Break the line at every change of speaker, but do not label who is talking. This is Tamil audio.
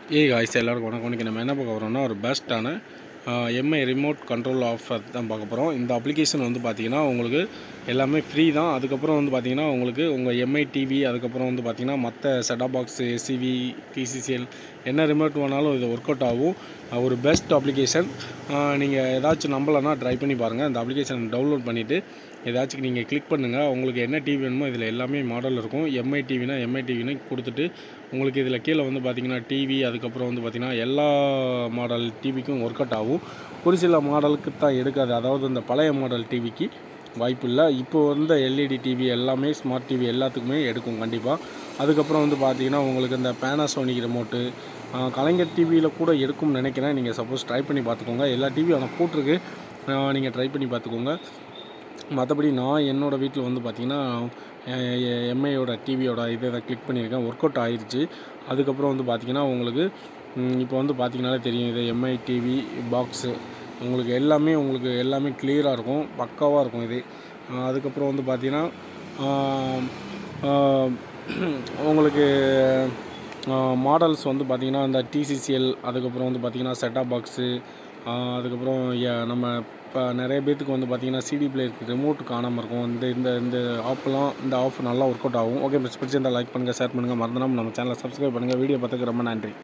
ஏ காய்ஸ் எல்லாருக்கும் வணக்கம் இன்றைக்கி நம்ம என்ன பார்க்க போகிறோம்னா ஒரு பெஸ்ட்டான எம்ஐ ரிமோட் கண்ட்ரோல் ஆஃபர் தான் பார்க்க போகிறோம் இந்த அப்ளிகேஷன் வந்து பார்த்திங்கன்னா உங்களுக்கு எல்லாமே ஃப்ரீ தான் அதுக்கப்புறம் வந்து பார்த்திங்கன்னா உங்களுக்கு உங்கள் எம்ஐ டிவி அதுக்கப்புறம் வந்து பார்த்திங்கன்னா மற்ற செட்டா பாக்ஸு எஸ்சிவி டிசிசிஎல் என்ன ரிமோட் வேணாலும் இது ஒர்க் அவுட் ஆகும் அஹ் ஒரு பெஸ்ட் அப்ளிகேஷன் நீங்கள் ஏதாச்சும் நம்பலைன்னா ட்ரை பண்ணி பாருங்கள் இந்த அப்ளிகேஷன் டவுன்லோட் பண்ணிவிட்டு ஏதாச்சும் நீங்கள் கிளிக் பண்ணுங்கள் உங்களுக்கு என்ன டிவி வேணுமோ இதில் எல்லாமே மாடல் இருக்கும் எம்ஐ டிவினா எம்ஐ டிவின்னு கொடுத்துட்டு உங்களுக்கு இதில் கீழே வந்து பார்த்தீங்கன்னா டிவி அதுக்கப்புறம் வந்து பார்த்திங்கன்னா எல்லா மாடல் டிவிக்கும் ஒர்க் அவுட் ஆகும் ஒரு சில மாடலுக்கு தான் எடுக்காது அதாவது இந்த பழைய மாடல் டிவிக்கு வாய்ப்பு இல்லை இப்போ வந்த எல்இடி டிவி எல்லாமே ஸ்மார்ட் டிவி எல்லாத்துக்குமே எடுக்கும் கண்டிப்பாக அதுக்கப்புறம் வந்து பார்த்தீங்கன்னா உங்களுக்கு இந்த பேனாசோனிக் ரிமோட்டு ஆஹ் கலைஞர் டிவியில் கூட எடுக்கும்னு நினைக்கிறேன் நீங்கள் சப்போஸ் ட்ரை பண்ணி பார்த்துக்கோங்க எல்லா டிவியும் ஆனால் போட்டிருக்கு நீங்கள் ட்ரை பண்ணி பார்த்துக்கோங்க மற்றபடி நான் என்னோடய வீட்டில் வந்து பார்த்திங்கன்னா எம்ஐயோட டிவியோட இதை கிளிக் பண்ணியிருக்கேன் ஒர்க் அவுட் ஆயிடுச்சு அதுக்கப்புறம் வந்து பார்த்திங்கன்னா உங்களுக்கு இப்போ வந்து பார்த்திங்கனாலே தெரியும் இது எம்ஐ டிவி பாக்ஸு உங்களுக்கு எல்லாமே உங்களுக்கு எல்லாமே கிளியராக இருக்கும் பக்காவாக இருக்கும் இது அஹ் அதுக்கப்புறம் வந்து பார்த்திங்கன்னா ஆஹ் ஆஹ் உங்களுக்கு மாடல்ஸ் வந்து பார்த்திங்கன்னா இந்த டிசிசிஎல் அதுக்கப்புறம் வந்து பார்த்திங்கன்னா செட்டாப் பாக்ஸு அதுக்கப்புறம் ய- நம்ம இப்போ நிறைய பேர்த்துக்கு வந்து பார்த்திங்கன்னா சிடி பிளேயருக்கு ரிமோட் காணாமல் இருக்கும் இந்த இந்த இந்த ஆப்லாம் இந்த ஆஃப் நல்லா ஒர்க் அவுட் ஆகும் ஓகே பிடிச்சி பிடிச்சி லைக் பண்ணுங்கள் ஷேர் பண்ணுங்கள் மறந்துடாமல் நம்ம சேனலை சப்ஸ்கிரைப் பண்ணுங்கள் வீடியோ பார்த்துக்கு ரொம்ப நன்றி